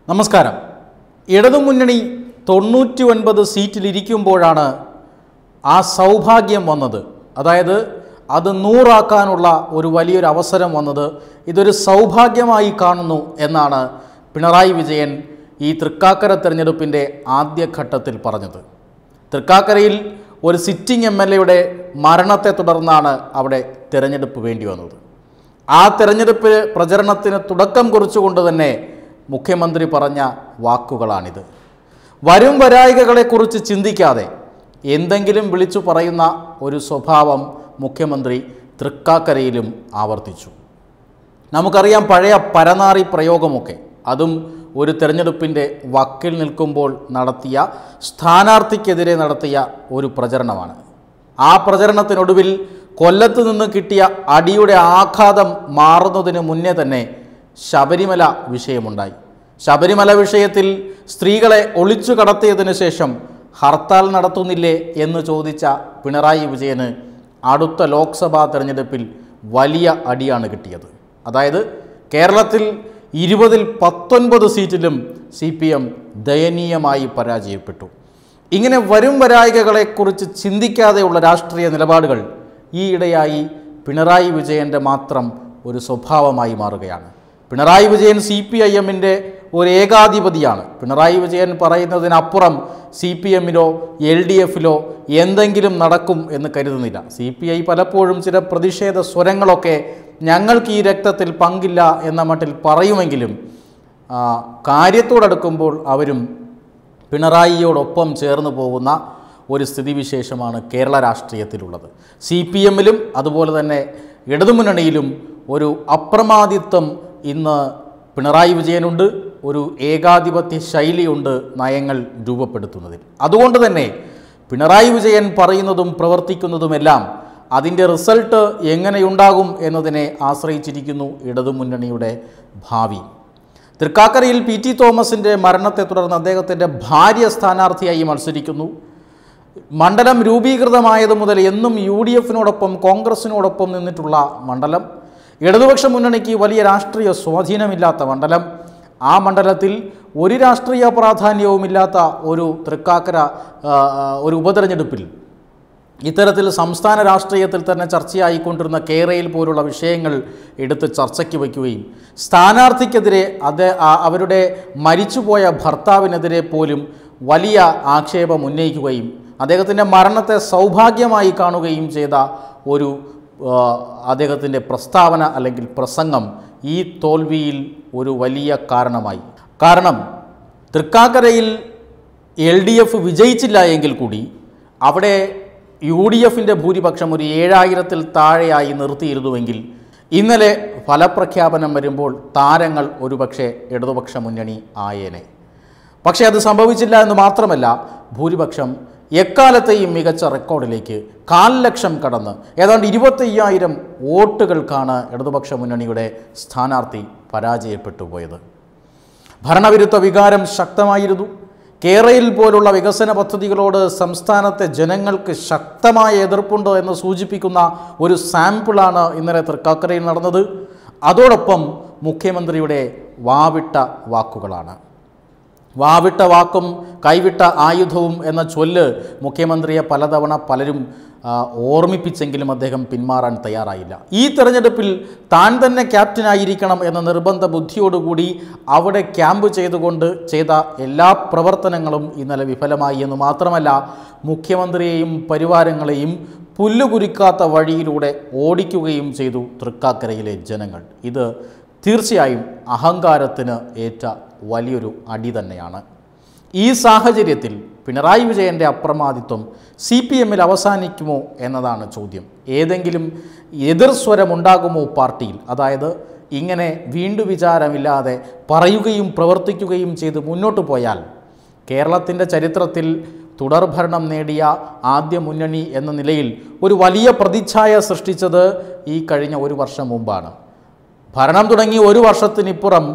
നമസ്കാരം ഇടതുമുന്നണി തൊണ്ണൂറ്റി ഒൻപത് സീറ്റിലിരിക്കുമ്പോഴാണ് ആ സൗഭാഗ്യം വന്നത് അതായത് അത് നൂറാക്കാനുള്ള ഒരു വലിയൊരു അവസരം വന്നത് ഇതൊരു സൗഭാഗ്യമായി കാണുന്നു എന്നാണ് പിണറായി വിജയൻ ഈ തൃക്കാക്കര തെരഞ്ഞെടുപ്പിൻ്റെ ആദ്യഘട്ടത്തിൽ പറഞ്ഞത് തൃക്കാക്കരയിൽ ഒരു സിറ്റിംഗ് എം എൽ എയുടെ മരണത്തെ തുടർന്നാണ് അവിടെ തിരഞ്ഞെടുപ്പ് വേണ്ടി വന്നത് ആ തെരഞ്ഞെടുപ്പ് പ്രചരണത്തിന് തുടക്കം കുറിച്ചുകൊണ്ട് തന്നെ മുഖ്യമന്ത്രി പറഞ്ഞ വാക്കുകളാണിത് വരും വരായികകളെക്കുറിച്ച് ചിന്തിക്കാതെ എന്തെങ്കിലും വിളിച്ചു പറയുന്ന ഒരു സ്വഭാവം മുഖ്യമന്ത്രി തൃക്കാക്കരയിലും ആവർത്തിച്ചു നമുക്കറിയാം പഴയ പരനാറി പ്രയോഗമൊക്കെ അതും ഒരു തെരഞ്ഞെടുപ്പിൻ്റെ വക്കിൽ നിൽക്കുമ്പോൾ നടത്തിയ സ്ഥാനാർത്ഥിക്കെതിരെ നടത്തിയ ഒരു പ്രചരണമാണ് ആ പ്രചരണത്തിനൊടുവിൽ കൊല്ലത്ത് നിന്ന് കിട്ടിയ അടിയുടെ ആഘാതം മാറുന്നതിന് മുന്നേ തന്നെ ശബരിമല വിഷയമുണ്ടായി ശബരിമല വിഷയത്തിൽ സ്ത്രീകളെ ഒളിച്ചു കടത്തിയതിന് ശേഷം ഹർത്താൽ നടത്തുന്നില്ലേ എന്ന് ചോദിച്ച പിണറായി വിജയന് അടുത്ത ലോക്സഭാ തെരഞ്ഞെടുപ്പിൽ വലിയ അടിയാണ് കിട്ടിയത് അതായത് കേരളത്തിൽ ഇരുപതിൽ പത്തൊൻപത് സീറ്റിലും സി പി എം ദയനീയമായി പരാജയപ്പെട്ടു ഇങ്ങനെ വരും വരായികകളെക്കുറിച്ച് ചിന്തിക്കാതെയുള്ള രാഷ്ട്രീയ നിലപാടുകൾ ഈയിടെയായി പിണറായി വിജയൻ്റെ മാത്രം ഒരു സ്വഭാവമായി മാറുകയാണ് Pinarayi Vijayan C P I എമ്മിൻ്റെ ഒരു ഏകാധിപതിയാണ് പിണറായി വിജയൻ പറയുന്നതിനപ്പുറം സി പി എമ്മിലോ എൽ ഡി എഫിലോ എന്തെങ്കിലും നടക്കും എന്ന് കരുതുന്നില്ല സി പി ഐ പലപ്പോഴും ചില പ്രതിഷേധ സ്വരങ്ങളൊക്കെ ഞങ്ങൾക്ക് ഈ രക്തത്തിൽ പങ്കില്ല എന്ന മട്ടിൽ പറയുമെങ്കിലും ആ, കാര്യത്തോടടുക്കുമ്പോൾ അവരും പിണറായിയോടൊപ്പം ചേർന്ന് പോകുന്ന ഒരു സ്ഥിതിവിശേഷമാണ് കേരള രാഷ്ട്രീയത്തിലുള്ളത് സി പി എമ്മിലും അതുപോലെ തന്നെ ഇടതുമുന്നണിയിലും ഒരു അപ്രമാദിത്വം ഇന്ന് പിണറായി വിജയനുണ്ട് ഒരു ഏകാധിപത്യ ശൈലിയുണ്ട് നയങ്ങൾ രൂപപ്പെടുത്തുന്നതിൽ അതുകൊണ്ട് തന്നെ പിണറായി വിജയൻ പറയുന്നതും പ്രവർത്തിക്കുന്നതുമെല്ലാം അതിൻ്റെ റിസൾട്ട് എങ്ങനെയുണ്ടാകും എന്നതിനെ ആശ്രയിച്ചിരിക്കുന്നു ഇടതുമുന്നണിയുടെ ഭാവി തൃക്കാക്കരയിൽ പി ടി തോമസിൻ്റെ മരണത്തെ തുടർന്ന് അദ്ദേഹത്തിൻ്റെ ഭാര്യ സ്ഥാനാർത്ഥിയായി മത്സരിക്കുന്നു മണ്ഡലം രൂപീകൃതമായത് മുതൽ എന്നും യു ഡി എഫിനോടൊപ്പം കോൺഗ്രസിനോടൊപ്പം നിന്നിട്ടുള്ള മണ്ഡലം ഇടതുപക്ഷ മുന്നണിക്ക് വലിയ രാഷ്ട്രീയ സ്വാധീനമില്ലാത്ത മണ്ഡലം ആ മണ്ഡലത്തിൽ ഒരു രാഷ്ട്രീയ പ്രാധാന്യവുമില്ലാത്ത ഒരു തൃക്കാക്കര ആ, ഒരു ഉപതെരഞ്ഞെടുപ്പിൽ ഇത്തരത്തിൽ സംസ്ഥാന രാഷ്ട്രീയത്തിൽ തന്നെ ചർച്ചയായിക്കൊണ്ടിരുന്ന കേരയിൽ പോലുള്ള വിഷയങ്ങൾ എടുത്ത് ചർച്ചയ്ക്ക് വയ്ക്കുകയും സ്ഥാനാർത്ഥിക്കെതിരെ അത് ആ- അവരുടെ മരിച്ചുപോയ ഭർത്താവിനെതിരെ പോലും വലിയ ആക്ഷേപം ഉന്നയിക്കുകയും അദ്ദേഹത്തിൻ്റെ മരണത്തെ സൗഭാഗ്യമായി കാണുകയും ചെയ്ത ഒരു ആ, അദ്ദേഹത്തിൻ്റെ പ്രസ്താവന അല്ലെങ്കിൽ പ്രസംഗം ഈ തോൽവിയിൽ ഒരു വലിയ കാരണമായി കാരണം തൃക്കാക്കരയിൽ എൽ ഡി എഫ് വിജയിച്ചില്ല എങ്കിൽ കൂടി അവിടെ യു ഡി എഫിൻ്റെ ഭൂരിപക്ഷം ഒരു ഏഴായിരത്തിൽ താഴെയായി നിർത്തിയിരുന്നുവെങ്കിൽ ഇന്നലെ ഫലപ്രഖ്യാപനം വരുമ്പോൾ താരങ്ങൾ ഒരുപക്ഷെ ഇടതുപക്ഷ മുന്നണി ആയേനെ പക്ഷേ അത് സംഭവിച്ചില്ല എന്ന് മാത്രമല്ല ഭൂരിപക്ഷം എക്കാലത്തെയും മികച്ച റെക്കോർഡിലേക്ക് കാൽ ലക്ഷം കടന്ന് ഏതാണ്ട് ഇരുപത്തയ്യായിരം വോട്ടുകൾക്കാണ് ഇടതുപക്ഷ മുന്നണിയുടെ സ്ഥാനാർത്ഥി പരാജയപ്പെട്ടു പോയത് ഭരണവിരുദ്ധ വികാരം ശക്തമായിരുന്നു കേരളയിൽ പോലുള്ള വികസന പദ്ധതികളോട് സംസ്ഥാനത്തെ ജനങ്ങൾക്ക് ശക്തമായ എതിർപ്പുണ്ട് എന്ന് സൂചിപ്പിക്കുന്ന ഒരു സാമ്പിളാണ് ഇന്നലെ തൃക്കാക്കരയിൽ നടന്നത് അതോടൊപ്പം മുഖ്യമന്ത്രിയുടെ വാവിട്ട വാക്കുകളാണ് വാവിട്ട വാക്കും കൈവിട്ട ആയുധവും എന്ന ചൊല്ല് മുഖ്യമന്ത്രിയെ പലതവണ പലരും ആ, ഓർമ്മിപ്പിച്ചെങ്കിലും അദ്ദേഹം പിന്മാറാൻ തയ്യാറായില്ല ഈ തെരഞ്ഞെടുപ്പിൽ താൻ തന്നെ ക്യാപ്റ്റനായിരിക്കണം എന്ന നിർബന്ധ ബുദ്ധിയോടുകൂടി അവിടെ ക്യാമ്പ് ചെയ്തുകൊണ്ട് ചെയ്ത എല്ലാ പ്രവർത്തനങ്ങളും ഇന്നലെ വിഫലമായി എന്ന് മാത്രമല്ല മുഖ്യമന്ത്രിയെയും പരിവാരങ്ങളെയും പുല്ലുകുരിക്കാത്ത വഴിയിലൂടെ ഓടിക്കുകയും ചെയ്തു തൃക്കാക്കരയിലെ ജനങ്ങൾ ഇത് തീർച്ചയായും അഹങ്കാരത്തിന് ഏറ്റ വലിയൊരു അടി തന്നെയാണ് ഈ സാഹചര്യത്തിൽ പിണറായി വിജയൻ്റെ അപ്രമാദിത്വം സി പി എമ്മിൽ അവസാനിക്കുമോ എന്നതാണ് ചോദ്യം ഏതെങ്കിലും എതിർ സ്വരമുണ്ടാകുമോ പാർട്ടിയിൽ അതായത് ഇങ്ങനെ വീണ്ടു വിചാരമില്ലാതെ പറയുകയും പ്രവർത്തിക്കുകയും ചെയ്ത് മുന്നോട്ട് പോയാൽ കേരളത്തിൻ്റെ ചരിത്രത്തിൽ തുടർഭരണം നേടിയ ആദ്യ മുന്നണി എന്ന നിലയിൽ ഒരു വലിയ പ്രതിച്ഛായ സൃഷ്ടിച്ചത് ഈ കഴിഞ്ഞ ഒരു വർഷം മുമ്പാണ് ഭരണം തുടങ്ങി ഒരു വർഷത്തിനിപ്പുറം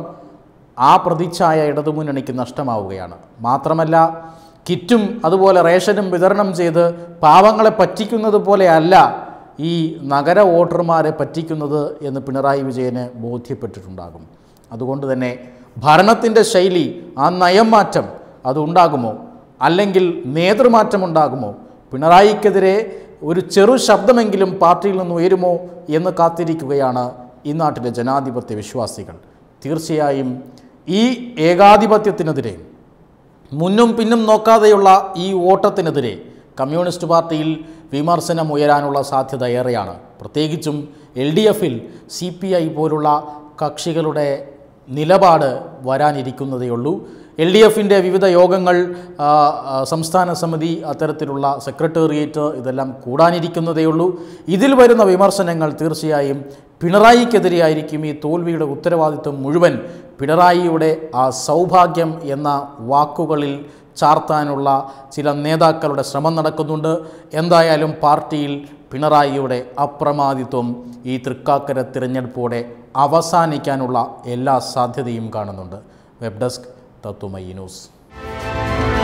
ആ പ്രതിച്ഛായ ഇടതുമുന്നണിക്ക് നഷ്ടമാവുകയാണ് മാത്രമല്ല കിറ്റും അതുപോലെ റേഷനും വിതരണം ചെയ്ത് പാവങ്ങളെ പറ്റിക്കുന്നത് പോലെയല്ല ഈ നഗര വോട്ടർമാരെ പറ്റിക്കുന്നത് എന്ന് പിണറായി വിജയന് ബോധ്യപ്പെട്ടിട്ടുണ്ടാകും അതുകൊണ്ട് തന്നെ ഭരണത്തിൻ്റെ ശൈലി ആ നയം മാറ്റം അതുണ്ടാകുമോ അല്ലെങ്കിൽ നേതൃമാറ്റം ഉണ്ടാകുമോ പിണറായിക്കെതിരെ ഒരു ചെറു ശബ്ദമെങ്കിലും പാർട്ടിയിൽ നിന്ന് ഉയരുമോ എന്ന് കാത്തിരിക്കുകയാണ് ഈ നാട്ടിലെ ജനാധിപത്യ വിശ്വാസികൾ തീർച്ചയായും ഈ ഏകാധിപത്യത്തിനെതിരെ മുന്നും പിന്നും നോക്കാതെയുള്ള ഈ ഓട്ടത്തിനെതിരെ കമ്മ്യൂണിസ്റ്റ് പാർട്ടിയിൽ വിമർശനം ഉയരാനുള്ള സാധ്യത ഏറെയാണ് പ്രത്യേകിച്ചും എൽ ഡി എഫിൽ സി പി ഐ പോലുള്ള കക്ഷികളുടെ നിലപാട് വരാനിരിക്കുന്നതേയുള്ളൂ എൽ ഡി എഫിൻ്റെ വിവിധ യോഗങ്ങൾ ആ, ആ, സംസ്ഥാന സമിതി അത്തരത്തിലുള്ള സെക്രട്ടേറിയറ്റ് ഇതെല്ലാം കൂടാനിരിക്കുന്നതേയുള്ളൂ ഇതിൽ വരുന്ന വിമർശനങ്ങൾ തീർച്ചയായും പിണറായിക്കെതിരെയായിരിക്കും ഈ തോൽവിയുടെ ഉത്തരവാദിത്വം മുഴുവൻ പിണറായിയുടെ ആ സൗഭാഗ്യം എന്ന വാക്കുകളിൽ ചാർത്താനുള്ള ചില നേതാക്കളുടെ ശ്രമം നടക്കുന്നുണ്ട് എന്തായാലും പാർട്ടിയിൽ പിണറായിയുടെ അപ്രമാദിത്വം ഈ തൃക്കാക്കര തിരഞ്ഞെടുപ്പോടെ അവസാനിക്കാനുള്ള എല്ലാ സാധ്യതയും കാണുന്നുണ്ട് വെബ് ഡെസ്ക് തത്തുമൈ ന്യൂസ്